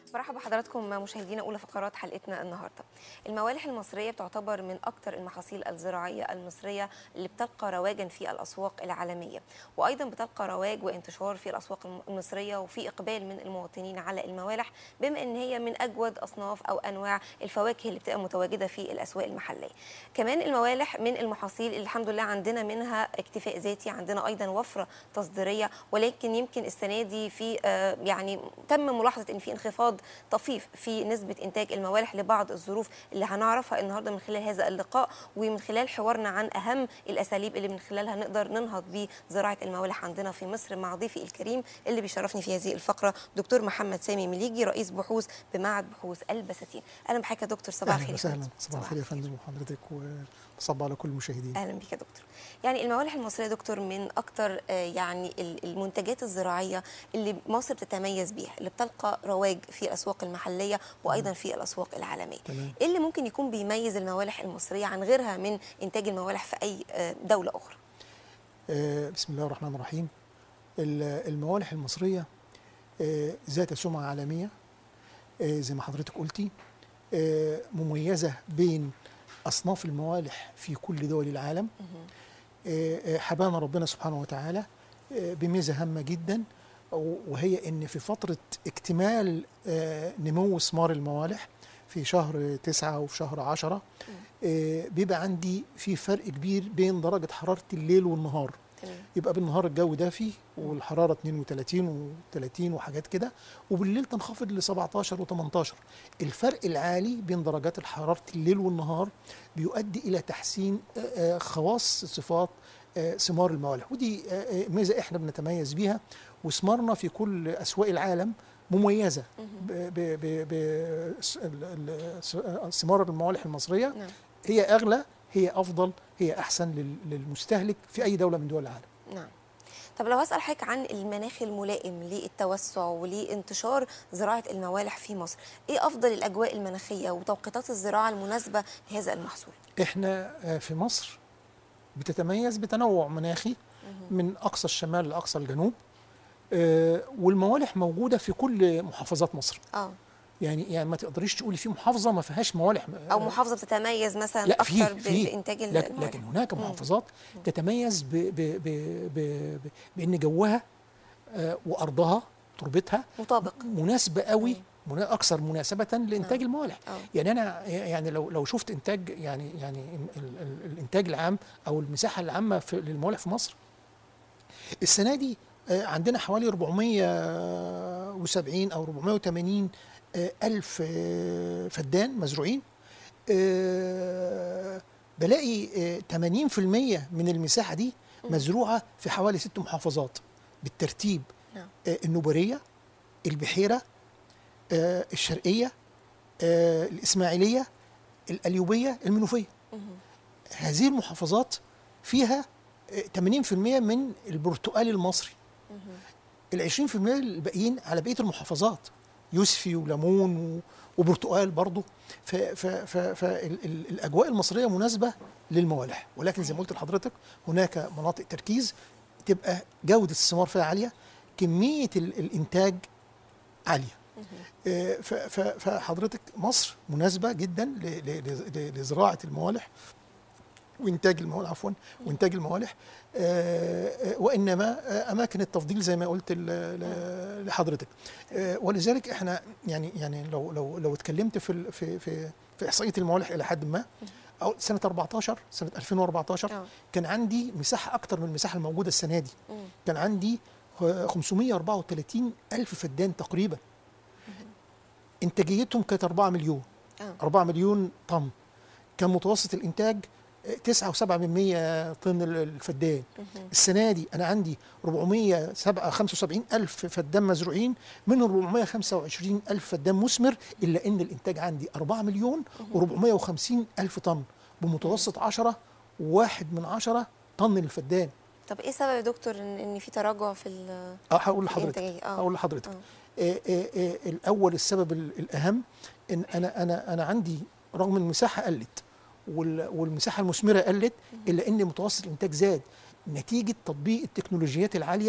برحب بحضراتكم مشاهدينا اولى فقرات حلقتنا النهارده. الموالح المصريه بتعتبر من اكثر المحاصيل الزراعيه المصريه اللي بتلقى رواجا في الاسواق العالميه، وايضا بتلقى رواج وانتشار في الاسواق المصريه وفي اقبال من المواطنين على الموالح بما ان هي من اجود اصناف او انواع الفواكه اللي بتبقى متواجده في الاسواق المحليه. كمان الموالح من المحاصيل اللي الحمد لله عندنا منها اكتفاء ذاتي، عندنا ايضا وفره تصديريه ولكن يمكن السنه دي في آه، يعني تم ملاحظه ان في انخفاض طفيف في نسبة إنتاج الموالح لبعض الظروف اللي هنعرفها النهاردة من خلال هذا اللقاء ومن خلال حوارنا عن أهم الأساليب اللي من خلالها نقدر ننهض بزراعة الموالح عندنا في مصر مع ضيفي الكريم اللي بيشرفني في هذه الفقرة دكتور محمد سامي مليجي رئيس بحوث بمعهد بحوث البساتين أهلا بحضرتك يا دكتور صباح اهلا الخير يا وسهلا فندم. صباح الخير يا فندم وحضرتك وصباح على كل المشاهدين اهلا بك يا دكتور يعني الموالح المصريه يا دكتور من اكتر آه، يعني ال- المنتجات الزراعيه اللي مصر بتتميز بيها اللي بتلقى رواج في الاسواق المحليه وايضا في الاسواق العالميه تمام. ايه اللي ممكن يكون بيميز الموالح المصريه عن غيرها من انتاج الموالح في اي آه، دوله اخرى آه بسم الله الرحمن الرحيم ال- الموالح المصريه آه ذات سمعه عالميه آه زي ما حضرتك قلتي آه مميزه بين اصناف الموالح في كل دول العالم آه آه، حبانا ربنا سبحانه وتعالى آه بميزه هامه جدا وهي ان في فتره اكتمال آه نمو ثمار الموالح في شهر تسعة وفي شهر عشرة آه بيبقى عندي في فرق كبير بين درجة حرارة الليل والنهار تمام يبقى بالنهار الجو دافي والحراره 32 و30 وحاجات كده وبالليل تنخفض ل 17 و18 الفرق العالي بين درجات حراره الليل والنهار بيؤدي الى تحسين آه، آه، خواص صفات آه، ثمار الموالح ودي آه، آه، ميزه احنا بنتميز بيها وثمارنا في كل اسواق العالم مميزه ب- ب- ب- ب- س- ال- ال- س- آه، ثمار الموالح المصريه نعم هي اغلى هي افضل هي احسن لل- للمستهلك في اي دوله من دول العالم نعم طب لو هسأل حضرتك عن المناخ الملائم للتوسع ولانتشار زراعة الموالح في مصر ايه أفضل الأجواء المناخية وتوقيتات الزراعة المناسبة لهذا المحصول احنا آه، في مصر بتتميز بتنوع مناخي من اقصى الشمال لاقصى الجنوب آه، والموالح موجوده في كل محافظات مصر اه يعني يعني ما تقدريش تقولي في محافظه ما فيهاش موالح او آه، محافظه بتتميز مثلا لا في اكتر ب- في بانتاج ال- لكن, الموالح. لكن هناك محافظات تتميز ب ب ب ب ب بان جوها آه، وارضها تربتها مطابق مناسبه قوي منا- اكثر مناسبه لانتاج الموالح آه. يعني انا يعني لو لو شفت انتاج يعني يعني ال- ال- الانتاج العام او المساحه العامه في للموالح في مصر السنه دي آه، عندنا حوالي 470 او 480 آه، الف آه، فدان مزروعين آه، بلاقي آه، 80% من المساحه دي مزروعه في حوالي ست محافظات بالترتيب نعم. آه، النوبريه البحيره آه، الشرقيه آه، الاسماعيليه القليوبيه المنوفيه هذه المحافظات فيها آه، 80% من البرتقال المصري ال 20% الباقيين على بقيه المحافظات يوسفي وليمون و- وبرتقال برضه فالاجواء المصريه مناسبه للموالح ولكن زي ما قلت لحضرتك هناك مناطق تركيز تبقى جوده الثمار فيها عاليه كميه ال- الانتاج عاليه آه، ف- ف- فحضرتك مصر مناسبه جدا ل- ل- ل- لزراعه الموالح وانتاج الموالح عفوا وانتاج الموالح آه، آه، وانما آه، اماكن التفضيل زي ما قلت ل- ل- لحضرتك آه، ولذلك احنا يعني يعني لو لو لو اتكلمت في ال- في في في احصائيه الموالح الى حد ما او سنه 14 سنه 2014 آه. كان عندي مساحه اكتر من المساحه الموجوده السنه دي مم. كان عندي آه، 534 الف فدان تقريبا انتاجيتهم كانت 4 مليون آه. 4 مليون طن كان متوسط الانتاج 9.7 من 100 طن ال- الفدان السنه دي انا عندي 475 الف فدان مزروعين منهم 425 الف فدان مثمر الا ان الانتاج عندي 4 مليون و450 الف طن بمتوسط 10 واحد من عشرة طن للفدان طب ايه سبب يا دكتور ان ان في تراجع في ال- اه هقول لحضرتك الإنتاجية، آه. هقول لحضرتك آه. آه آه آه الاول السبب ال- الاهم ان انا انا انا عندي رغم المساحه قلت وال- والمساحه المثمره قلت الا ان متوسط الانتاج زاد نتيجه تطبيق التكنولوجيات العاليه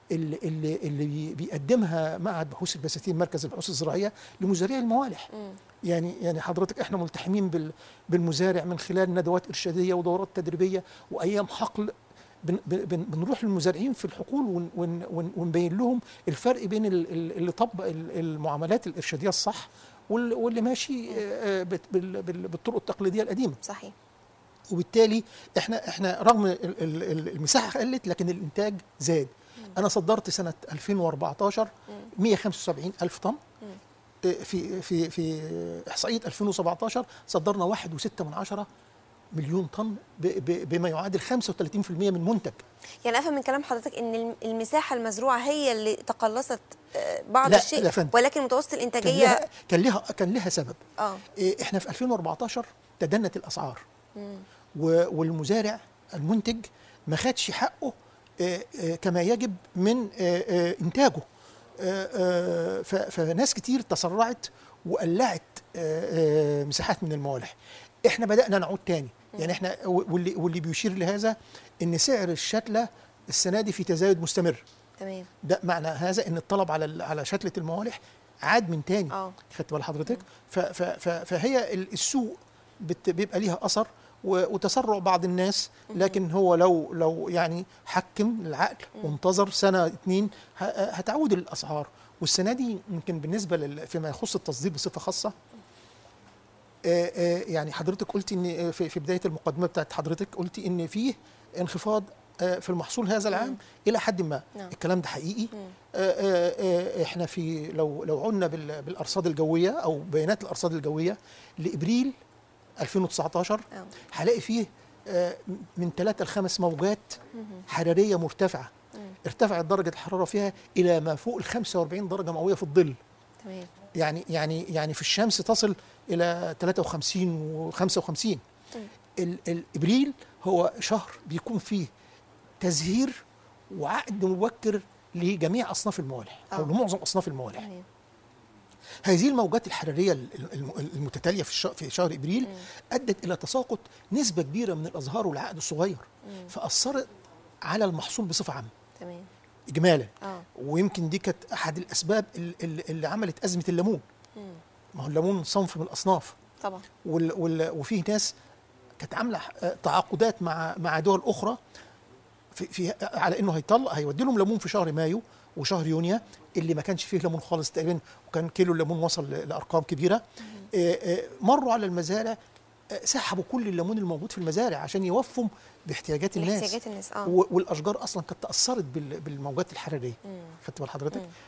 اللي اللي, اللي بي- بيقدمها معهد بحوث البساتين مركز البحوث الزراعيه لمزارعي الموالح مم. يعني يعني حضرتك احنا ملتحمين بال بالمزارع من خلال ندوات ارشاديه ودورات تدريبيه وايام حقل بن بن بنروح للمزارعين في الحقول ون ون ون ونبين لهم الفرق بين ال- ال- اللي طبق ال- المعاملات الارشاديه الصح وال- واللي ماشي آه، بت- بال- بال- بالطرق التقليديه القديمه صحيح وبالتالي احنا احنا رغم ال- ال- ال- المساحه قلت لكن الانتاج زاد انا صدرت سنه 2014 175 الف طن اه، في في في احصائيه 2017 صدرنا 1.6 من عشرة مليون طن ب- ب- بما يعادل 35% من منتج يعني افهم من كلام حضرتك ان الم- المساحه المزروعه هي اللي تقلصت آه، بعض لا، الشيء لا فندم. ولكن متوسط كان الانتاجيه لها كان لها كان لها سبب اه اه، احنا في 2014 تدنت الاسعار مم. و- والمزارع المنتج ما خدش حقه آه، آه، كما يجب من آه، آه، انتاجه آه، آه، ف- فناس كتير تسرعت وقلعت آه، آه، مساحات من الموالح احنا بدانا نعود تاني يعني احنا واللي واللي بيشير لهذا ان سعر الشتله السنه دي في تزايد مستمر تمام ده معنى هذا ان الطلب على ال- على شتله الموالح عاد من تاني اه خدت بال حضرتك ف- ف- ف- فهي ال- السوق بت- بيبقى ليها اثر و- وتسرع بعض الناس لكن هو لو لو يعني حكم العقل وانتظر سنه اتنين ه- هتعود الاسعار والسنه دي يمكن بالنسبه لل- فيما يخص التصدير بصفه خاصه آه، آه، يعني حضرتك قلتي ان آه، في في بدايه المقدمه بتاعت حضرتك قلتي ان فيه انخفاض آه، في المحصول هذا العام الى حد ما نعم. الكلام ده حقيقي مم. آه، آه، آه، احنا في لو لو عنا بال- بالارصاد الجويه او بيانات الارصاد الجويه لابريل 2019 اه هلاقي فيه آه، من ثلاثة لخمس موجات حراريه مرتفعه ارتفعت درجه الحراره فيها الى ما فوق ال 45 درجه مئويه في الظل تمام يعني يعني يعني في الشمس تصل الى 53 و55 ال- ال- ابريل هو شهر بيكون فيه تزهير وعقد مبكر لجميع اصناف الموالح او آه. لمعظم اصناف الموالح تمام هذه الموجات الحراريه ال- ال- المتتاليه في الش- في شهر ابريل ادت الى تساقط نسبه كبيره من الازهار والعقد الصغير فاثرت على المحصول بصفه عامه تمام اجمالا اه ويمكن دي كانت احد الاسباب ال- ال- اللي عملت ازمه الليمون مم. ما هو الليمون صنف من الاصناف طبعا وال وال وفيه ناس كانت عامله آه، تعاقدات مع مع دول اخرى في, في على انه هيطلع هيودي لهم ليمون في شهر مايو وشهر يونيو اللي ما كانش فيه ليمون خالص تقريبا وكان كيلو الليمون وصل ل- لارقام كبيره آه، آه، مروا على المزارع آه، سحبوا كل الليمون الموجود في المزارع عشان يوفوا باحتياجات الناس احتياجات الناس اه و- والاشجار اصلا كانت تاثرت بال- بالموجات الحراريه مم. خدت بال حضرتك مم.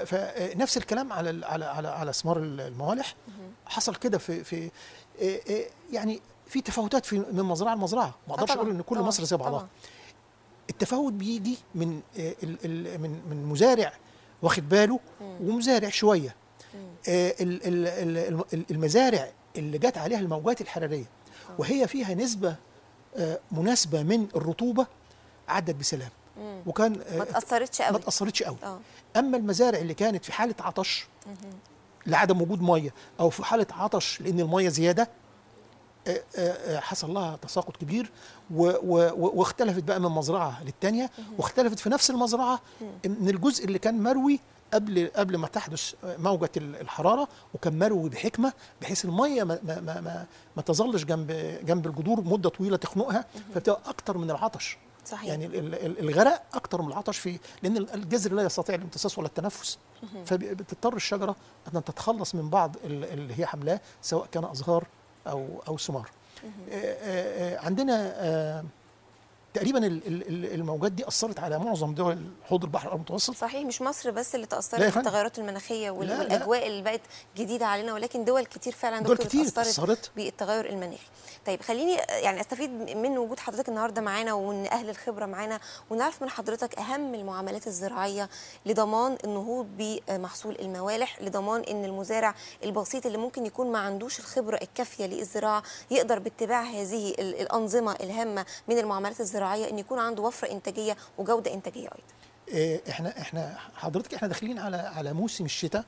فنفس الكلام على ال- على على على ثمار ال- الموالح حصل كده في في آه، آه، يعني في تفاوتات في من مزرعه لمزرعه ما آه اقدرش طبعاً، اقول ان كل طبعاً، مصر زي بعضها طبعاً. التفاوت بيجي من آه، ال- ال- من من مزارع واخد باله ومزارع شويه آه، ال- ال- ال- الم- المزارع اللي جت عليها الموجات الحراريه وهي فيها نسبه آه، مناسبه من الرطوبه عدت بسلام مم. وكان آه، ما تاثرتش ما قوي تاثرتش قوي اه اما المزارع اللي كانت في حاله عطش لعدم وجود ميه او في حاله عطش لان الميه زياده آه، آه، آه، حصل لها تساقط كبير و- و- و- واختلفت بقى من مزرعه للتانيه واختلفت في نفس المزرعه من الجزء اللي كان مروي قبل قبل ما تحدث موجه ال- الحراره وكان مروي بحكمه بحيث الميه ما ما ما, ما, ما تظلش جنب جنب الجذور مده طويله تخنقها فبتبقى اكتر من العطش صحيح يعني ال- ال- الغرق اكتر من العطش في لان الجذر لا يستطيع الامتصاص ولا التنفس فبتضطر الشجره ان تتخلص من بعض ال- اللي هي حملاه سواء كان ازهار او او ثمار آه، آه، آه، عندنا آه، تقريبا ال- ال- ال- الموجات دي اثرت على معظم دول حوض البحر المتوسط صحيح مش مصر بس اللي لا يا تاثرت فندم. بالتغيرات المناخيه وال- لا، لا. والاجواء اللي بقت جديده علينا ولكن دول كتير فعلا دول دكتور كتير اتاثرت اتأثرت. بالتغير المناخي طيب خليني يعني استفيد من وجود حضرتك النهارده معانا وان اهل الخبره معانا ونعرف من حضرتك اهم المعاملات الزراعيه لضمان النهوض بمحصول الموالح لضمان ان المزارع البسيط اللي ممكن يكون ما عندوش الخبره الكافيه للزراعه يقدر باتباع هذه ال- الانظمه الهامه من المعاملات الزراعيه ان يكون عنده وفره انتاجيه وجوده انتاجيه ايضا آه، احنا احنا حضرتك احنا داخلين على على موسم الشتاء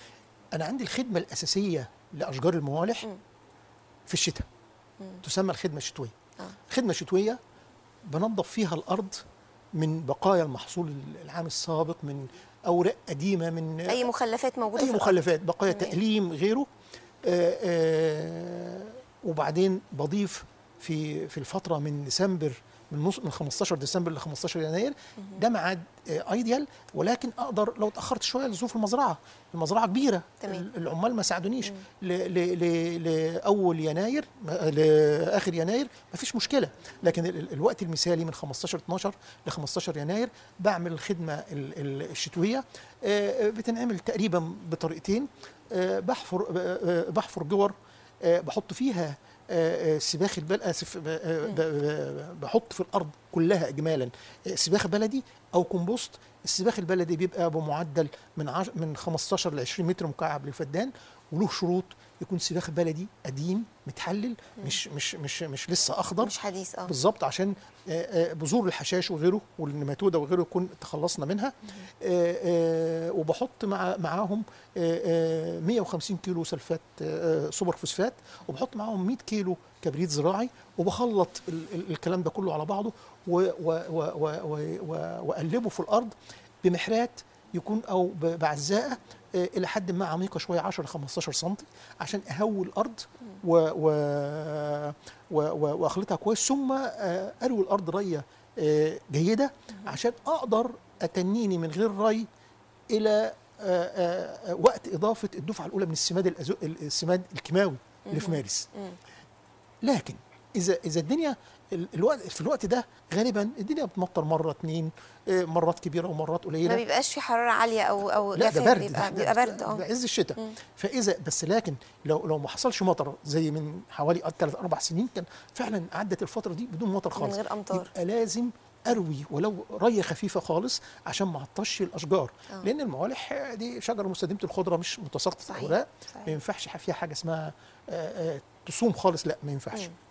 انا عندي الخدمه الاساسيه لاشجار الموالح مم. في الشتاء تسمى الخدمه الشتويه آه. الخدمه الشتويه بنظف فيها الارض من بقايا المحصول العام السابق من اوراق قديمه من اي مخلفات موجوده اي في الأرض. مخلفات بقايا تمام. تأليم غيره آه، آه، وبعدين بضيف في في الفتره من ديسمبر من نص من 15 ديسمبر ل 15 يناير ده ميعاد آه، ايديال ولكن اقدر لو اتاخرت شويه لظروف المزرعه المزرعه كبيره تمام. ال- العمال ما ساعدونيش ل- ل- ل- لاول يناير ما- لاخر يناير ما فيش مشكله لكن ال- ال- الوقت المثالي من 15 12 ل 15 يناير بعمل الخدمه ال- ال- الشتويه آه، آه، بتنعمل تقريبا بطريقتين آه، بحفر آه، آه، بحفر جور آه، بحط فيها آه، آه، سباخ البل اسف ب- آه، ب- ب- بحط في الارض كلها اجمالا آه، سباخ بلدي او كومبوست السباخ البلدي بيبقى بمعدل من عش من 15 ل 20 متر مكعب للفدان وله شروط يكون سباخ بلدي قديم متحلل مش مش مش مش لسه اخضر مش حديث اه بالظبط عشان آه، آه، بذور الحشاش وغيره والنماتوده وغيره يكون تخلصنا منها آه، آه، وبحط مع معاهم آه، آه، 150 كيلو سلفات آه، آه، سوبر فوسفات وبحط معاهم 100 كيلو كبريت زراعي وبخلط ال- ال- الكلام ده كله على بعضه و- و- و- و- و- و- واقلبه في الارض بمحرات يكون او ب- بعزاءه آه، الى حد ما عميقه شويه 10 15 سم عشان اهوي الارض و و و و واخلطها كويس ثم آه، اروي الارض ريه آه، جيده عشان اقدر اتنيني من غير ري الى آه، آه، آه، وقت اضافه الدفعه الاولى من السماد الأزو... السماد الكيماوي اللي في مارس مم. لكن اذا اذا الدنيا ال- الوقت في الوقت ده غالبا الدنيا بتمطر مره اتنين آه، مرات كبيره ومرات ما قليله بيبقاش في حراره عاليه او او لا ده جفاف، برد بيبقى, ده- بيبقى ده- برد ده اه عز الشتاء مم. فاذا بس لكن لو لو ما حصلش مطر زي من حوالي ثلاث اربع سنين كان فعلا عدت الفتره دي بدون مطر خالص غير أمطار. يبقى لازم اروي ولو ريه خفيفه خالص عشان ما اعطش الاشجار آه. لان الموالح دي شجره مستديمه الخضره مش متساقطه صحيح، الاوراق صحيح. ما ينفعش فيها حاجه اسمها آه، آه، تصوم خالص لا ما ينفعش مم.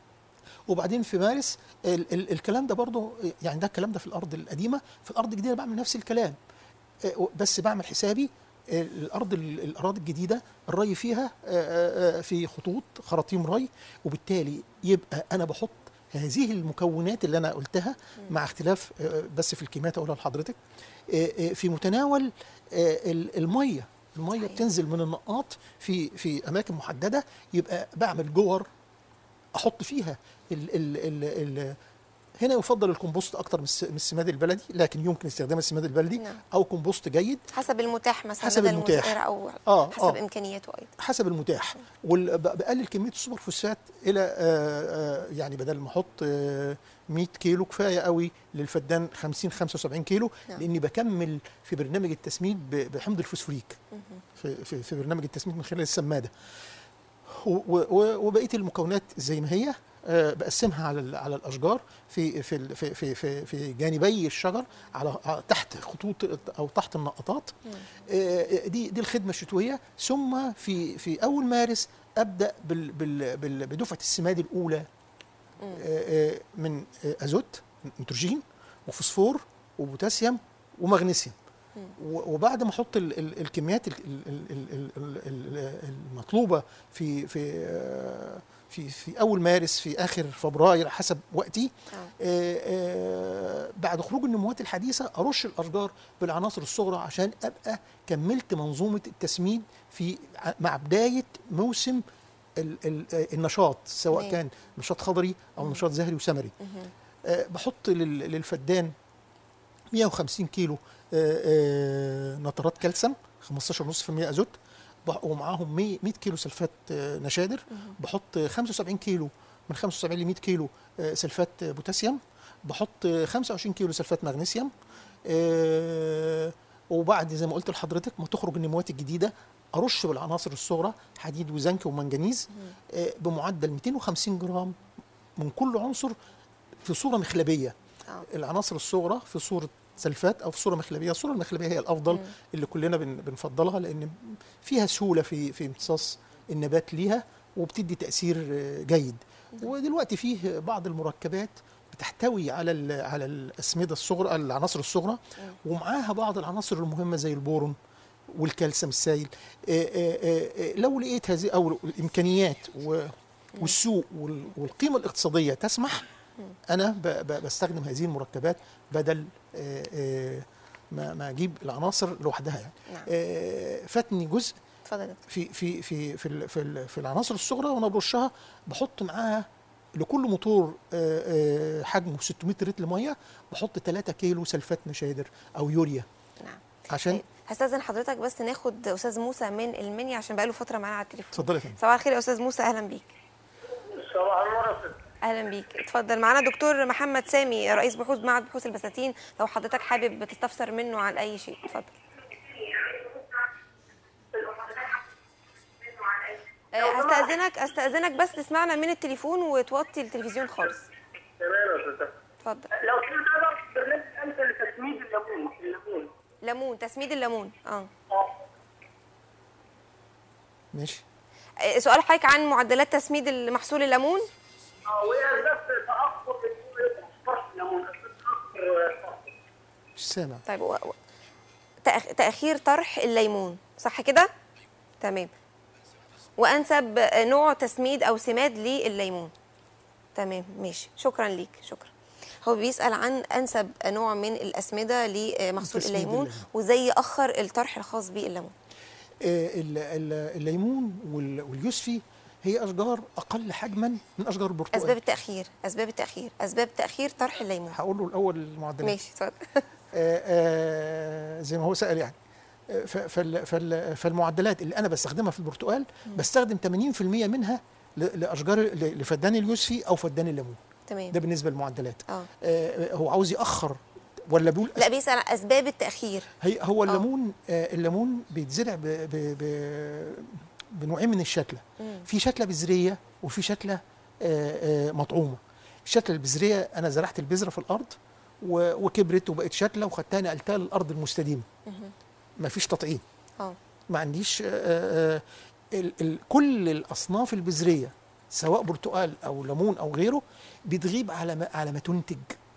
وبعدين في مارس ال ال الكلام ده برضه يعني ده الكلام ده في الارض القديمه في الارض الجديده بعمل نفس الكلام آه، بس بعمل حسابي آه، الارض ال- الاراضي الجديده الري فيها آه، آه، في خطوط خراطيم ري وبالتالي يبقى انا بحط هذه المكونات اللي انا قلتها مع اختلاف آه، بس في الكيميات اقولها لحضرتك آه، آه، في متناول آه، ال- الميه الميه صحيح. بتنزل من النقاط في في اماكن محدده يبقى بعمل جور احط فيها ال ال ال ال هنا يفضل الكمبوست اكتر من الس- من السماد البلدي لكن يمكن استخدام السماد البلدي نعم. او كمبوست جيد حسب المتاح مثلا حسب لدى المتاح. المزارع او آه، حسب آه. امكانياته ايضا حسب المتاح وبقلل كميه السوبر فوسفات الى آه، آه، يعني بدل ما احط آه، 100 كيلو كفايه قوي للفدان 50 75 كيلو نعم. لاني بكمل في برنامج التسميد ب- بحمض الفوسفوريك في, في, في برنامج التسميد من خلال السماده و- و- وبقيه المكونات زي ما هي آه، بقسمها على ال- على الاشجار في في ال- في في في, في جانبي الشجر على على- تحت خطوط او تحت النقطات آه، دي دي الخدمه الشتويه ثم في في اول مارس ابدا بال بال بال بدفعه السماد الاولى آه، آه، من آه، ازوت نيتروجين وفوسفور وبوتاسيوم ومغنيسيوم و- وبعد ما احط ال- ال- الكميات ال- ال- ال- ال- ال- ال- المطلوبه في في آه، في في اول مارس في اخر فبراير حسب وقتي آه. آه، آه، بعد خروج النموات الحديثه ارش الاشجار بالعناصر الصغرى عشان ابقى كملت منظومه التسميد في ع- مع بدايه موسم ال- ال- آه، النشاط سواء تمام. كان نشاط خضري او نشاط زهري وثمري آه، بحط لل- للفدان 150 كيلو آه، آه، نترات كالسيوم 15.5% ازوت بح- ومعاهم 100 100 كيلو سلفات آه، نشادر بحط 75 كيلو من 75 ل 100 كيلو آه، سلفات آه، بوتاسيوم بحط آه، 25 كيلو سلفات مغنيسيوم آه، وبعد زي ما قلت لحضرتك ما تخرج النموات الجديده ارش بالعناصر الصغرى حديد وزنك ومنجنيز آه، بمعدل 250 جرام من كل عنصر في صوره مخلبيه آه. العناصر الصغرى في صوره سلفات او في صوره مخلبيه الصوره المخلبيه هي الافضل اللي كلنا بن- بنفضلها لان فيها سهوله في في امتصاص النبات ليها وبتدي تاثير آه، جيد ودلوقتي فيه بعض المركبات بتحتوي على ال- على الاسمده الصغرى العناصر الصغرى ومعاها بعض العناصر المهمه زي البورون والكالسيوم السائل آه، آه، آه، آه، لو لقيت هذه او الامكانيات و- والسوق وال- والقيمه الاقتصاديه تسمح انا ب- ب- بستخدم هذه المركبات بدل آه، آه، ما ما اجيب العناصر لوحدها يعني نعم. آه، فاتني جزء اتفضل يا دكتور. في في في في ال- في, ال- في العناصر الصغرى وانا برشها بحط معاها لكل موتور آه، آه، حجمه 600 لتر ميه بحط 3 كيلو سلفات نشادر او يوريا نعم عشان طيب، هستاذن حضرتك بس ناخد استاذ موسى من المنيا عشان بقاله فتره معانا على التليفون اتفضلي يا فندم صباح الخير يا استاذ موسى اهلا بيك صباح النور يا ست. اهلا بيك اتفضل معانا دكتور محمد سامي رئيس بحوث معهد بحوث البساتين لو حضرتك حابب تستفسر منه عن اي شيء اتفضل آه، هستأذنك استأذنك بس تسمعنا من التليفون وتوطي التلفزيون خالص تمام يا ست. اتفضل لو كان تقدر برنامج انت لتسميد الليمون الليمون ليمون تسميد الليمون اه اه ماشي آه، سؤال حضرتك عن معدلات تسميد محصول الليمون اه وهي اسباب تاخر فرش الليمون اسباب تاخر مش سامع طيب و... و... تأخ... تأخير طرح الليمون صح كده؟ تمام وأنسب نوع تسميد أو سماد لليمون تمام ماشي شكرا ليك شكرا هو بيسأل عن أنسب نوع من الأسمدة لمحصول تسميد الليمون الليمون. وزي يأخر الطرح الخاص بالليمون آه، ال- ال- الليمون وال- واليوسفي هي اشجار اقل حجما من اشجار البرتقال أسباب التأخير أسباب التأخير أسباب تأخير طرح الليمون هقول له الاول المعدلات ماشي اتفضل آه، آه، زي ما هو سأل يعني آه، ف- فال- فال- فالمعدلات اللي انا بستخدمها في البرتقال بستخدم 80% منها ل- لاشجار ل- لفدان اليوسفي او فدان الليمون تمام ده بالنسبه للمعدلات اه آه، هو عاوز ياخر ولا بيقول لا بيسأل عن أسباب التأخير هي هو الليمون آه الليمون بيتزرع ب ب ب بنوعين من الشتله في شتله بذريه وفي شتله آه آه مطعومه الشتله البذريه انا زرعت البذره في الارض و- وكبرت وبقت شتله وخدتها نقلتها للارض المستديمه ما فيش تطعيم اه ما عنديش آه آه ال ال كل الاصناف البذريه سواء برتقال او ليمون او غيره بتغيب على ما على ما تنتج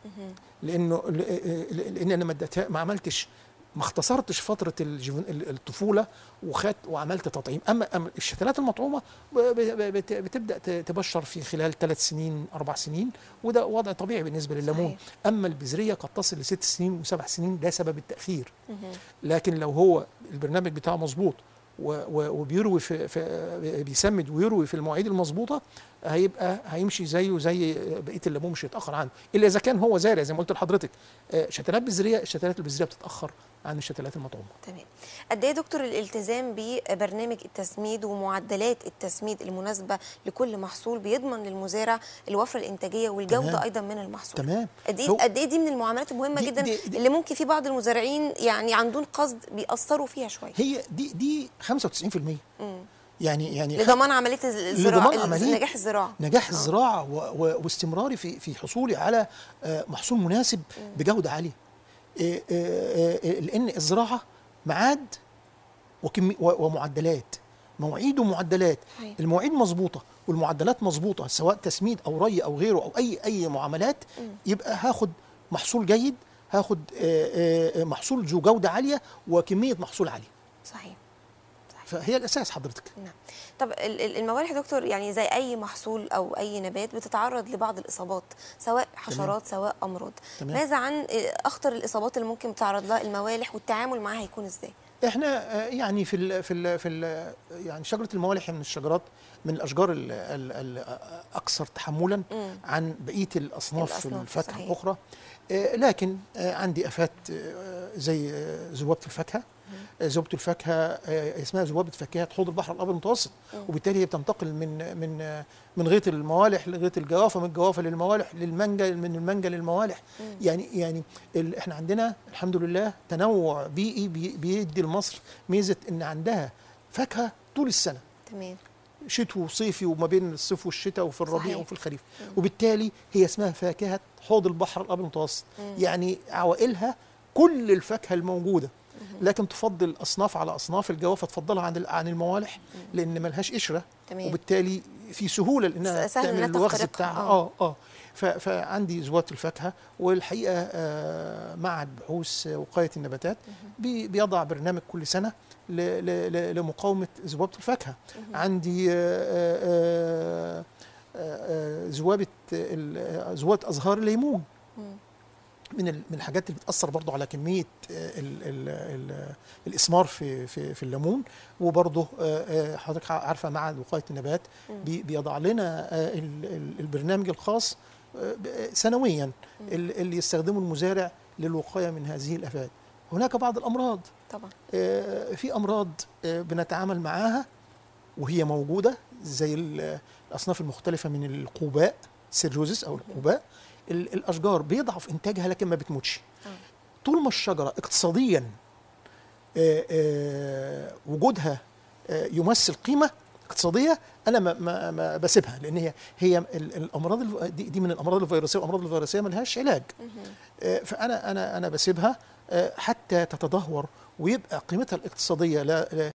لانه ل- ل- لان انا ما اديتها- ما عملتش ما اختصرتش فتره الجفن- ال- الطفوله وخدت وعملت تطعيم اما أما الشتلات المطعومه ب- ب- بت- بتبدا ت- تبشر في خلال ثلاث سنين اربع سنين وده وضع طبيعي بالنسبه لليمون صحيح. اما البذريه قد تصل لست سنين وسبع سنين ده سبب التاخير لكن لو هو البرنامج بتاعه مظبوط و- و- وبيروي في, في بيسمد ويروي في المواعيد المظبوطه هيبقى هيمشي زيه زي بقيه الليمون مش هيتاخر عنه الا اذا كان هو زارع زي ما قلت لحضرتك آه، شتلات بذريه الشتلات البذريه بتتاخر عن الشتلات المطعومه تمام قد ايه يا دكتور الالتزام ببرنامج التسميد ومعدلات التسميد المناسبه لكل محصول بيضمن للمزارع الوفره الانتاجيه والجوده تمام. ايضا من المحصول تمام قد ايه هو- قد ايه دي من المعاملات المهمه دي- جدا دي- دي- اللي ممكن في بعض المزارعين يعني عندهم قصد بيأثروا فيها شويه هي دي دي 95% مم. يعني يعني لضمان عمليه الزراعه لضمان عملية نجاح الزراعه نجاح الزراعه و- و- واستمراري في في حصولي على آه، محصول مناسب بجوده عاليه آه، آه، آه، لان الزراعه معاد وكمي و- ومعدلات مواعيد ومعدلات صحيح. المواعيد مظبوطه والمعدلات مظبوطه سواء تسميد او ري او غيره او اي اي معاملات يبقى هاخد محصول جيد هاخد آه، آه، محصول ذو جوده عاليه وكميه محصول عاليه صحيح فهي الاساس حضرتك نعم طب ال- ال- الموالح يا دكتور يعني زي اي محصول او اي نبات بتتعرض لبعض الاصابات سواء حشرات سواء امراض تمام. ماذا عن آه، اخطر الاصابات اللي ممكن تتعرض لها الموالح والتعامل معاها هيكون ازاي احنا آه، يعني في ال في ال في ال يعني شجره الموالح من الشجرات من الاشجار ال ال ال اكثر تحملا مم. عن بقيه الاصناف, الأصناف، الفاكهه صحيح. الاخرى آه، لكن آه، عندي افات آه، زي آه، ذبابه الفاكهه آه، ذبابه الفاكهه آه، اسمها ذبابه فاكهه حوض البحر الابيض المتوسط وبالتالي هي بتنتقل من من آه، من غيط الموالح لغيط الجوافه من الجوافه للموالح للمانجا من المانجا للموالح يعني يعني ال- احنا عندنا الحمد لله تنوع بيئي بي- بيدي لمصر ميزه ان عندها فاكهه طول السنه تمام شتوي وصيفي وما بين الصيف والشتاء وفي الربيع صحيح. وفي الخريف وبالتالي هي اسمها فاكهه حوض البحر الابيض المتوسط يعني عوائلها كل الفاكهه الموجوده لكن تفضل اصناف على اصناف الجوافه تفضلها عن ال- عن الموالح لان ملهاش قشره تمام. وبالتالي في سهوله لانها سهل تعمل إنها الوغز تخترقها، بتاعها آه. اه اه ف- فعندي ذوات الفاكهه والحقيقه آه معهد بحوث وقايه النباتات بي- بيضع برنامج كل سنه ل- ل- ل- لمقاومه ذبابه الفاكهه عندي آه، آه، آه، ذوابه ال- آه، ذوات ازهار الليمون من ال- من الحاجات اللي بتاثر برضو على كميه آه، ال ال ال الاسمار في في في الليمون وبرضه آه، آه، حضرتك عارفه مع وقايه النبات بي- بيضع لنا آه، ال- ال- البرنامج الخاص آه، ب- سنويا ال- اللي يستخدمه المزارع للوقايه من هذه الافات هناك بعض الامراض طبعا آه، في امراض آه، بنتعامل معاها وهي موجوده زي ال- الاصناف المختلفه من القوباء سيروزس او القوباء ال- الاشجار بيضعف انتاجها لكن ما بتموتش طول ما الشجره اقتصاديا آه، آه، وجودها آه، يمثل قيمه اقتصاديه انا ما, ما, ما بسيبها لان هي هي ال- الامراض الف- دي, دي من الامراض الفيروسيه والامراض الفيروسيه ما لهاش علاج آه، فانا انا انا بسيبها آه، حتى تتدهور ويبقى قيمتها الاقتصاديه لا, لا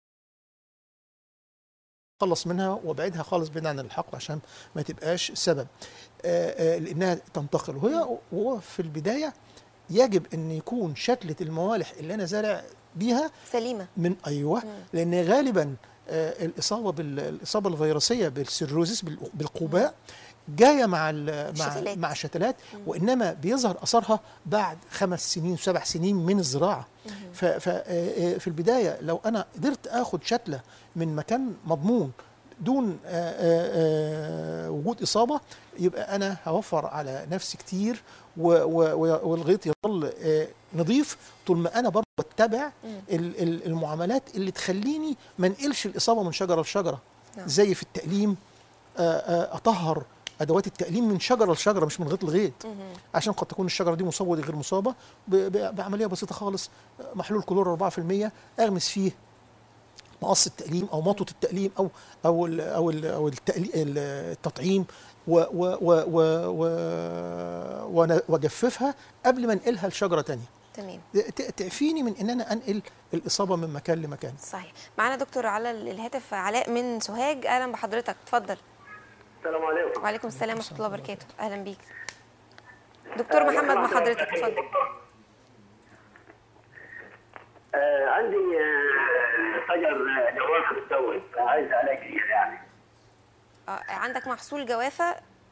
خلص منها وابعدها خالص بعيد عن الحقل عشان ما تبقاش سبب آه، آه، لانها تنتقل وهي وهو في البدايه يجب ان يكون شتله الموالح اللي انا زارع بيها سليمه من ايوه لان غالبا آه، الاصابه بالاصابه الفيروسيه بالسيروزيس بال- بالقوباء جايه مع ال- مع الشتلات. مع الشتلات وانما بيظهر اثرها بعد خمس سنين وسبع سنين من الزراعه ففي البدايه لو انا قدرت اخد شتله من مكان مضمون دون آه، آه، آه، وجود اصابه يبقى انا هوفر على نفسي كتير و- و- و- والغيط يظل آه، نظيف طول ما انا برضه بتبع ال- ال- المعاملات اللي تخليني ما انقلش الاصابه من شجره لشجره نعم. زي في التأليم آه، آه، اطهر ادوات التأليم من شجره لشجره مش من غيط لغيط عشان قد تكون الشجره دي مصابه ودي غير مصابه ب- ب- بعمليه بسيطه خالص آه، محلول كلور 4% اغمس فيه مقص التأليم او مطوه التأليم او او ال او ال او التألي- ال- التطعيم و و و و و وأنا- واجففها قبل ما انقلها لشجره تانية تمام ت- تعفيني من ان انا انقل الاصابه من مكان لمكان صحيح معانا دكتور على الهاتف علاء من سوهاج اهلا بحضرتك اتفضل السلام عليكم وعليكم السلام ورحمه الله وبركاته اهلا بيك دكتور محمد مع حضرتك اتفضل آه عندي آه شجر آه، جوافه بتسوي عايز علاج ليها يعني آه عندك محصول جوافه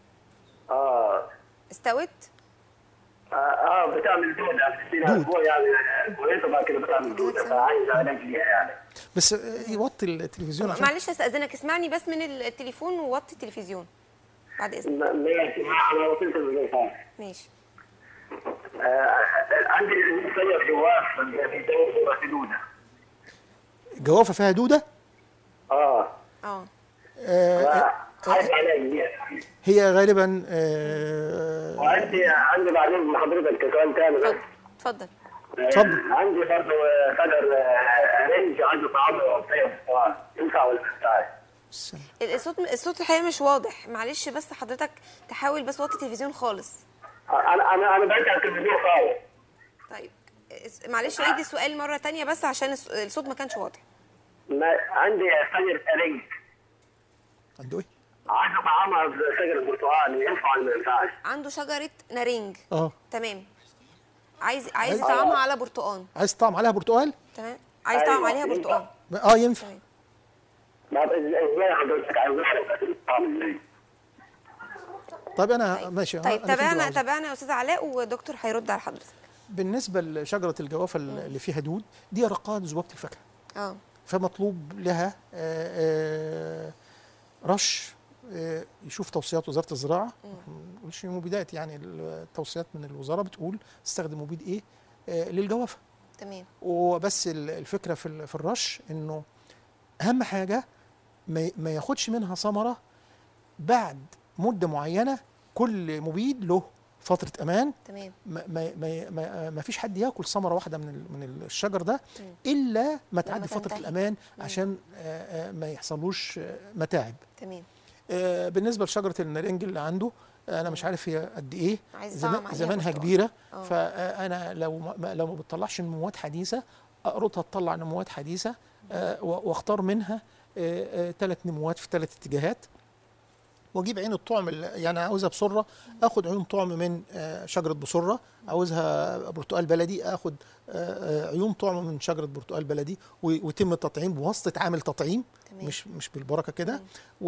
اه استوت اه, آه بتعمل دوده بتصير دود. اسبوع يعني كويسه بقى كده بتعمل دوده فعايز علاج ليها يعني بس آه، يوطي التلفزيون عشان معلش استاذنك اسمعني بس من التليفون ووطي التلفزيون بعد اذنك ما- ماشي ما انا وصلت للغاية. ماشي آه عندي شجر جواف بيسوي في دوده جوافه فيها دوده اه اه آه، عايز علاج ليها يعني هي غالبا آه، وعندي عندي بعدين من حضرتك سؤال ثاني بس اتفضل اتفضل اتفضل. آه، عندي برضه آه، شجر آه، رنج عنده طعام طيب سؤال ينفع ولا ما ينفعش؟ السلام. الصوت الصوت الحقيقه مش واضح معلش بس حضرتك تحاول بس وطي التلفزيون خالص انا انا انا بعيد عن التلفزيون خالص طيب اس- معلش عيد السؤال مره تانية بس عشان الص- الصوت ما كانش واضح ما عندي شجر رنج عنده ايه؟ عنده طعامها شجر البرتقال ينفع ولا ما ينفعش؟ عنده شجره نارنج اه تمام عايز عايز عايز- طعمها على برتقان عايز طعم عليها برتقال؟ تمام عايز أيوة، طعم عليها ينفع. برتقان اه ينفع تمام ما ازاي حضرتك عايز اعرف الطعم ازاي؟ طيب انا طيب. ماشي طيب أنا فهمت تابعنا العرض. تابعنا يا استاذ علاء ودكتور هيرد على حضرتك بالنسبه لشجره الجوافه اللي فيها دود دي رقائق ذبابه الفاكهه اه فمطلوب لها آه، آه، رش آه، يشوف توصيات وزاره الزراعه ما نقولش مبيدات يعني التوصيات من الوزاره بتقول استخدم مبيد ايه آه، للجوافه تمام وبس ال- الفكره في ال- في الرش انه اهم حاجه ما ي- ما ياخدش منها ثمره بعد مده معينه كل مبيد له فتره امان تمام ما ما ما, ما, ما فيش حد ياكل ثمره واحده من ال- من الشجر ده الا ما تعدي فتره تنتهي. الامان عشان آه، آه، ما يحصلوش آه، متاعب تمام آه، بالنسبه لشجره النارنج اللي عنده آه، انا مش عارف هي قد ايه عايز زمان طعم عليها زمانها برتقال. كبيره آه. فانا لو ما لو ما بتطلعش نموات حديثه اقرطها تطلع نموات حديثه آه، و- واختار منها ثلاث نموات في ثلاث اتجاهات واجيب عين الطعم اللي- يعني عاوزها بسره اخد عيون طعم من آه، شجره بسره عاوزها برتقال بلدي اخد آه، آه، عيون طعم من شجره برتقال بلدي و- ويتم التطعيم بواسطه عامل تطعيم تمام. مش مش بالبركه كده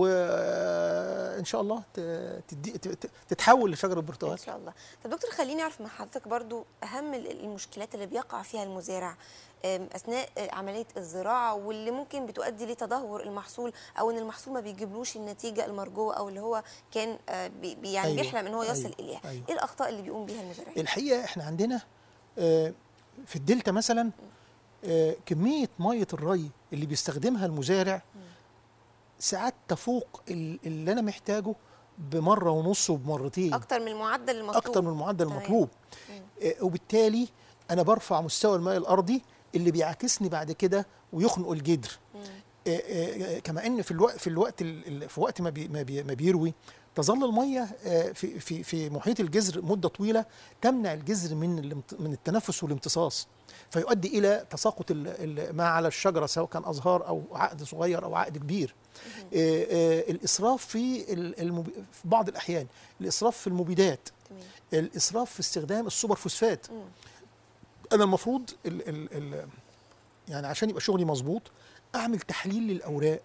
وان شاء الله ت- تدي ت- ت- تتحول لشجره برتقال ان شاء الله طب دكتور خليني اعرف من حضرتك برضو اهم ال- المشكلات اللي بيقع فيها المزارع أم، اثناء آه، عمليه الزراعه واللي ممكن بتؤدي لتدهور المحصول او ان المحصول ما بيجيبلوش النتيجه المرجوه او اللي هو كان آه، بي بي- يعني أيوة، بيحلم ان هو يصل أيوة، اليها أيوة. ايه الاخطاء اللي بيقوم بيها المزارعين الحقيقه احنا عندنا آه، في الدلتا مثلا آه، كميه ميه الري اللي بيستخدمها المزارع ساعات تفوق ال- اللي انا محتاجه بمره ونص وبمرتين اكتر من المعدل المطلوب اكتر من المعدل تمام. المطلوب آه، وبالتالي انا برفع مستوى الماء الارضي اللي بيعاكسني بعد كده ويخنق الجدر آه، آه، كما ان في الوقت في الوقت ال- ال- في وقت ما بي ما, بي ما بيروي تظل الميه آه، في في في محيط الجذر مده طويله تمنع الجذر من الامت- من التنفس والامتصاص فيؤدي الى تساقط ال- ال- ما على الشجره سواء كان ازهار او عقد صغير او عقد كبير آه، آه، الاسراف في ال- المبي- في بعض الاحيان الاسراف في المبيدات تمام الاسراف في استخدام السوبر فوسفات انا المفروض ال ال ال يعني عشان يبقى شغلي مظبوط اعمل تحليل للاوراق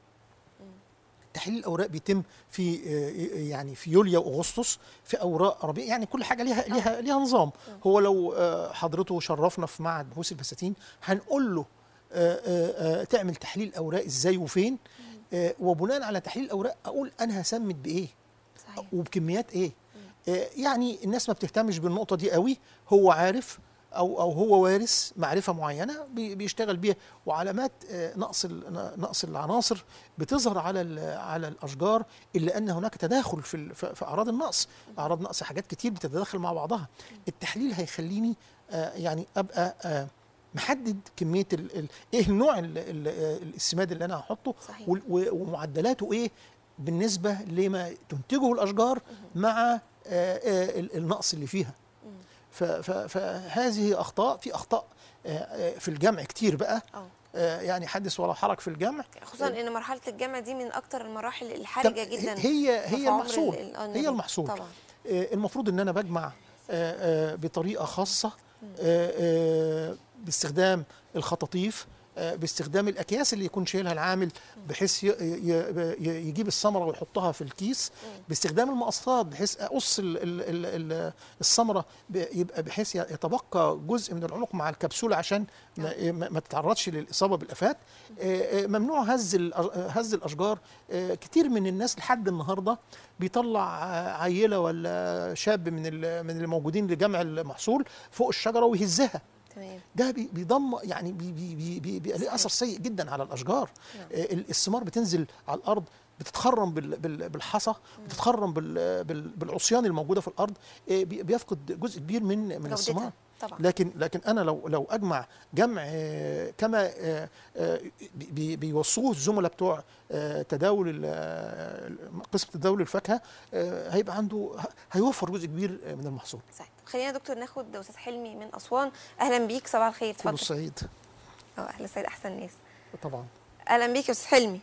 تحليل الاوراق بيتم في آه، يعني في يوليو واغسطس في اوراق ربيع يعني كل حاجه ليها ليها ليها نظام هو لو آه، حضرته شرفنا في معهد بحوث البساتين هنقول له آه، آه، آه، تعمل تحليل اوراق ازاي وفين آه، وبناء على تحليل الاوراق اقول انا هسمد بايه صحيح وبكميات ايه آه، يعني الناس ما بتهتمش بالنقطه دي قوي هو عارف او او هو وارث معرفه معينه بي- بيشتغل بيها وعلامات آه، نقص ال- نقص العناصر بتظهر على ال- على الاشجار الا ان هناك تداخل في ال- في في اعراض النقص اعراض نقص حاجات كتير بتتداخل مع بعضها التحليل هيخليني آه، يعني ابقى آه، محدد كميه ال ال ايه النوع ال ال السماد اللي انا هحطه صحيح. وال- و- ومعدلاته ايه بالنسبه لما تنتجه الاشجار مع آه، آه، ال- النقص اللي فيها ف- ف- فهذه اخطاء في اخطاء آه، آه، في الجمع كتير بقى اه آه، يعني حدث ولا حرج في الجمع خصوصا ان مرحله الجامعه دي من اكتر المراحل الحرجه طب جدا هي في هي عمر المحصول ال- ال- آه، هي النبات. المحصول طبعا آه، المفروض ان انا بجمع آه، آه، بطريقه خاصه آه، آه، باستخدام الخطاطيف آه، باستخدام الاكياس اللي يكون شايلها العامل بحيث ي- ي- ي- يجيب الثمره ويحطها في الكيس باستخدام المقصات بحيث اقص ال- ال- ال- ال- الثمره ب- يبقى بحيث يتبقى جزء من العنق مع الكبسوله عشان ما, ما ما تتعرضش للاصابه بالافات آه، آه، ممنوع هز الأج- هز الاشجار آه، كتير من الناس لحد النهارده بيطلع آه، عيله ولا شاب من ال- من الموجودين لجمع المحصول فوق الشجره ويهزها تمام ده بي- بيضم يعني بي بي بي بي بي ليه اثر سيء جدا على الاشجار نعم. آه، ال- الثمار بتنزل على الارض بتتخرم بال- بال- بالحصى بتتخرم بال- بال- بالعصيان الموجوده في الارض آه، بي- بيفقد جزء كبير من من جودتها الثمار طبعا لكن لكن انا لو لو اجمع جمع آه، كما آه، آه، بي- بي- بيوصوه الزملاء بتوع آه، تداول ال- آه، قسم تداول الفاكهه آه، هيبقى عنده هيوفر جزء كبير آه، من المحصول سعيد خلينا يا دكتور ناخد استاذ حلمي من اسوان اهلا بيك صباح الخير كله اتفضل الصعيد اه اهلا السيد احسن ناس طبعا اهلا بيك يا استاذ حلمي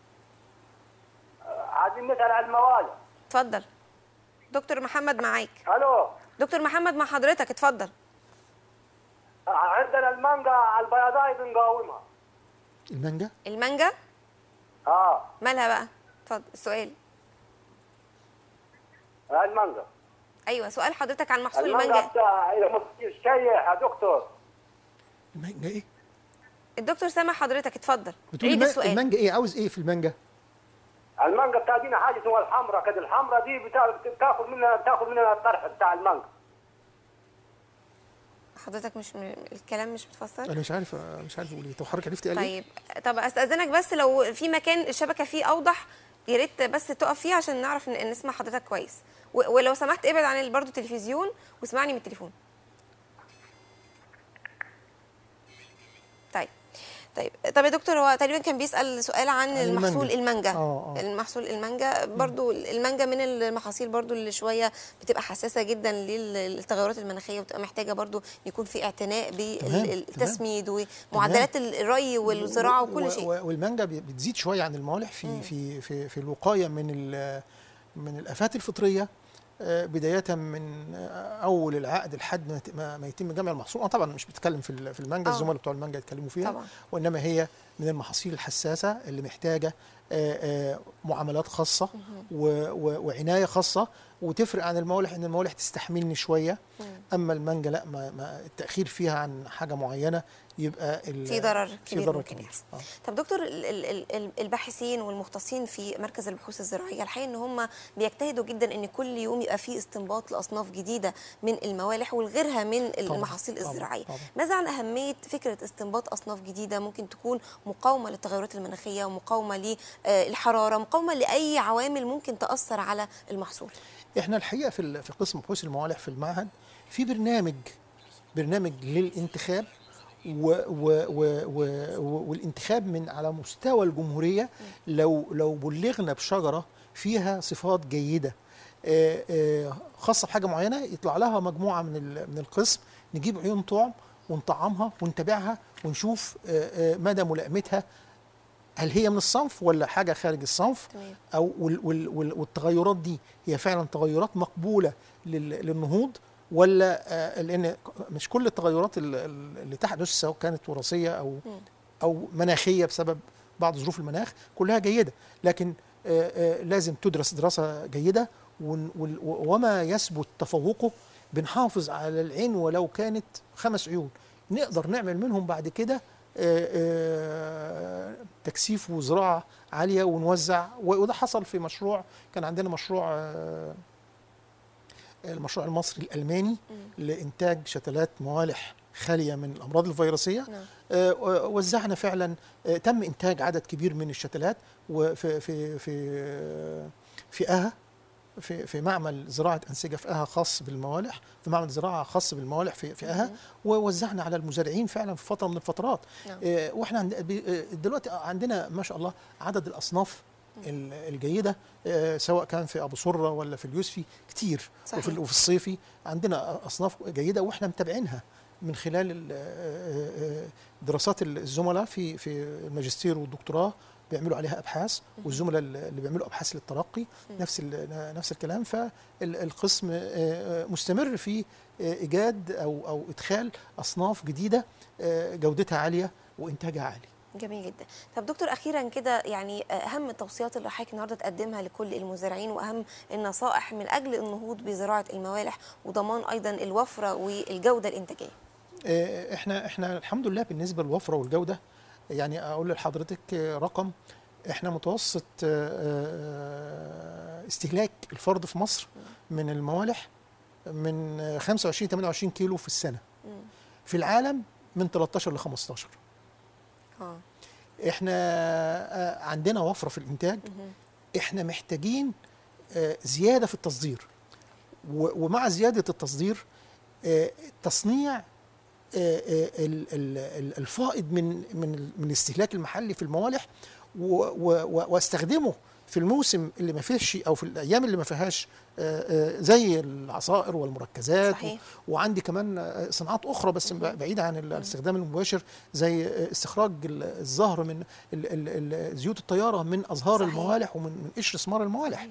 عايزين نسال على المواد اتفضل دكتور محمد معاك الو دكتور محمد مع حضرتك اتفضل عندنا المانجا على البياضاي بنقاومها المانجا المانجا اه مالها بقى اتفضل السؤال المانجا ايوه سؤال حضرتك عن محصول المانجا المانجا بتاع الشيح يا دكتور المانجا ايه الدكتور سامع حضرتك اتفضل بتقول عيد الما- السؤال المانجا ايه عاوز ايه في المانجا المانجا بتاعتنا حاجه اسمها الحمراء كده الحمراء دي بتا- بتاخد منها بتاخد منها الطرح بتاع المانجا حضرتك مش م... الكلام مش متفسر انا مش عارف مش عارف اقول ايه طب حضرتك عرفتي قال ايه طيب طب استاذنك بس لو في مكان الشبكه فيه اوضح يا ريت بس تقف فيه عشان نعرف ن- نسمع حضرتك كويس و- ولو سمحت ابعد عن برضه التلفزيون واسمعني من التليفون طيب طيب طب يا دكتور هو تقريبا كان بيسال سؤال عن عن المحصول المانجا. المانجا آه، آه. المحصول المانجا برضو المانجا من المحاصيل برضو اللي شويه بتبقى حساسه جدا للتغيرات المناخيه وبتبقى محتاجه برضو يكون في اعتناء تمام، بالتسميد ومعدلات الري والزراعه وكل و- شيء و- والمانجا بي- بتزيد شويه عن الموالح في في في في الوقايه من ال- من الافات الفطريه آه، بدايه من آه، اول العقد لحد ما ت- ما ما يتم جمع المحصول انا طبعا مش بتكلم في ال- في المانجا آه. الزملاء بتوع المانجا يتكلموا فيها طبعا وانما هي من المحاصيل الحساسه اللي محتاجه آه، آه، معاملات خاصه و- و- وعنايه خاصه وتفرق عن الموالح ان الموالح تستحملني شويه مم. اما المانجا لا ما ما التاخير فيها عن حاجه معينه يبقى ال- في ضرر في كبير ضرر ممكن كبير يحصل آه. طب دكتور ال- ال- ال- الباحثين والمختصين في مركز البحوث الزراعيه الحقيقه ان هم بيجتهدوا جدا ان كل يوم يبقى في استنباط لاصناف جديده من الموالح والغيرها من المحاصيل طبعاً، الزراعيه طبعاً. ماذا عن اهميه فكره استنباط اصناف جديده ممكن تكون مقاومه للتغيرات المناخيه ومقاومه للحراره مقاومه لاي عوامل ممكن تاثر على المحصول احنا الحقيقه في ال- في قسم بحوث الموالح في المعهد في برنامج برنامج للانتخاب و و و و و والانتخاب من على مستوى الجمهوريه لو لو بلغنا بشجره فيها صفات جيده آه، آه، خاصه بحاجه معينه يطلع لها مجموعه من ال- من القسم نجيب عيون طعم ونطعمها ونتابعها ونشوف آه، آه، مدى ملائمتها هل هي من الصنف ولا حاجه خارج الصنف تمام. او وال وال وال والتغيرات دي هي فعلا تغيرات مقبوله لل- للنهوض ولا آه، لان مش كل التغيرات ال- ال- اللي تحدث سواء كانت وراثيه او او مناخيه بسبب بعض ظروف المناخ كلها جيده لكن آه، آه، لازم تدرس دراسه جيده ون- وال- وما يثبت تفوقه بنحافظ على العين ولو كانت خمس عيون نقدر نعمل منهم بعد كده آه، آه، تكثيف وزراعه عاليه ونوزع و- وده حصل في مشروع كان عندنا مشروع آه، المشروع المصري الالماني لانتاج شتلات موالح خاليه من الامراض الفيروسيه نعم. آه، وزعنا فعلا آه، تم انتاج عدد كبير من الشتلات وفي في في آه، في اها في في معمل زراعه انسجه في اها خاص بالموالح في معمل زراعه خاص بالموالح في في اها ووزعنا على المزارعين فعلا في فتره من الفترات نعم. آه، واحنا عند بي- آه، دلوقتي عندنا ما شاء الله عدد الاصناف ال- الجيده آه، سواء كان في ابو سره ولا في اليوسفي كتير صحيح. وفي ال- وفي الصيفي عندنا اصناف جيده واحنا متابعينها من خلال ال- آه، آه، دراسات الزملاء في في الماجستير والدكتوراه بيعملوا عليها ابحاث والزملاء اللي بيعملوا ابحاث للترقي نفس ال- نفس الكلام فالقسم مستمر في آه، ايجاد او او ادخال اصناف جديده آه، جودتها عاليه وانتاجها عالي جميل جدا طب دكتور اخيرا كده يعني اهم التوصيات اللي حضرتك النهارده تقدمها لكل المزارعين واهم النصائح من اجل النهوض بزراعه الموالح وضمان ايضا الوفره والجوده الانتاجيه آه، احنا احنا الحمد لله بالنسبه للوفره والجوده يعني اقول لحضرتك آه، رقم احنا متوسط آه، آه، استهلاك الفرد في مصر من الموالح من آه، 25 28 كيلو في السنه في العالم من 13 ل 15 اه احنا آه، عندنا وفره في الانتاج احنا محتاجين آه، زياده في التصدير و- ومع زياده التصدير آه، تصنيع آه، آه، ال- ال- ال- الفائض من من من الاستهلاك المحلي في الموالح و- و- و- واستخدمه في الموسم اللي ما فيهش او في الايام اللي ما فيهاش آه، آه، زي العصائر والمركزات صحيح. و- وعندي كمان آه، صناعات اخرى بس بعيده عن الاستخدام المباشر زي آه، استخراج ال- الزهر من ال- ال- ال- زيوت الطياره من ازهار صحيح. الموالح ومن من قشر ثمار الموالح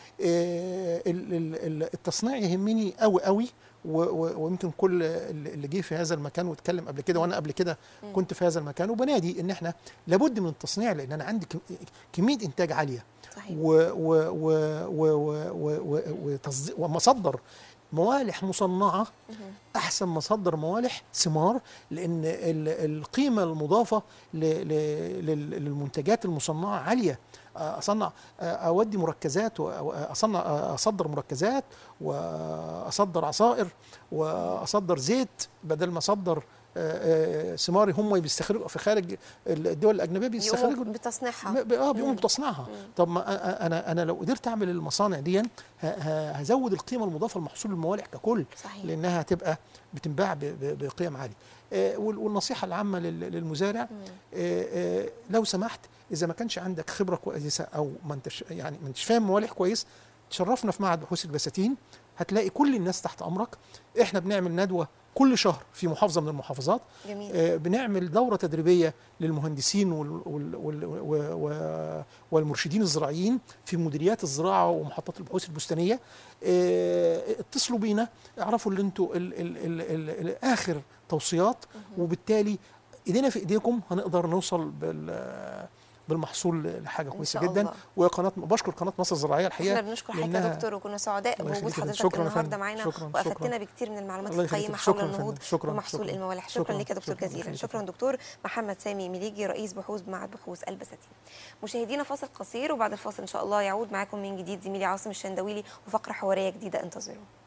آه، ال- ال- ال- التصنيع يهمني قوي قوي و- و- ويمكن كل اللي اللي جه في هذا المكان واتكلم قبل كده وانا قبل كده كنت في هذا المكان وبنادي ان احنا لابد من التصنيع لان انا عندي كم- كميه انتاج عاليه صحيح و و و و و و وتصدي- ومصدر موالح مصنعه احسن مصدر موالح ثمار لان ال- القيمه المضافه ل- ل- لل- للمنتجات المصنعه عاليه اصنع اودي مركزات واصنع اصدر مركزات واصدر عصائر واصدر زيت بدل ما اصدر آه، آه، ثماري هم بيستخرجوا في خارج الدول الاجنبيه بيستخرجوا يقوموا بتصنيعها ب- اه بيقوموا بتصنيعها طب ما أ- أ- انا انا لو قدرت اعمل المصانع دي ه- ه- هزود القيمه المضافه لمحصول الموالح ككل صحيح. لانها هتبقى بتنباع ب- ب- بقيم عاليه آه، وال- والنصيحه العامه لل- للمزارع آه، آه، لو سمحت اذا ما كانش عندك خبره كويسه او ما انتش يعني ما انتش فاهم موالح كويس تشرفنا في معهد بحوث البساتين هتلاقي كل الناس تحت امرك احنا بنعمل ندوه كل شهر في محافظه من المحافظات جميل آه، بنعمل دوره تدريبيه للمهندسين وال وال وال و- و- والمرشدين الزراعيين في مديريات الزراعه ومحطات البحوث البستانيه آه، اتصلوا بينا اعرفوا اللي انتوا ال ال ال ال ال اخر توصيات وبالتالي ايدينا في ايديكم هنقدر نوصل بال بالمحصول لحاجه إن كويسه شاء جدا الله. وقناه بشكر قناه مصر الزراعيه الحقيقه احنا بنشكر حضرتك لأنها- يا دكتور وكنا سعداء الله بوجود يخليك يا فندم. حضرتك شكراً يا النهارده فندم. معانا شكراً، وافدتنا شكراً. بكتير من المعلومات الله يخليك. القيمه شكراً حول يا فندم. النهوض شكراً، ومحصول شكراً. الموالح شكرا شكراً، لك يا دكتور شكراً. جزيلا الله شكرا يخليك. دكتور محمد سامي مليجي رئيس بحوث معهد بحوث البساتين مشاهدينا فاصل قصير وبعد الفاصل ان شاء الله يعود معاكم من جديد زميلي عاصم الشندويلي وفقره حواريه جديده انتظروا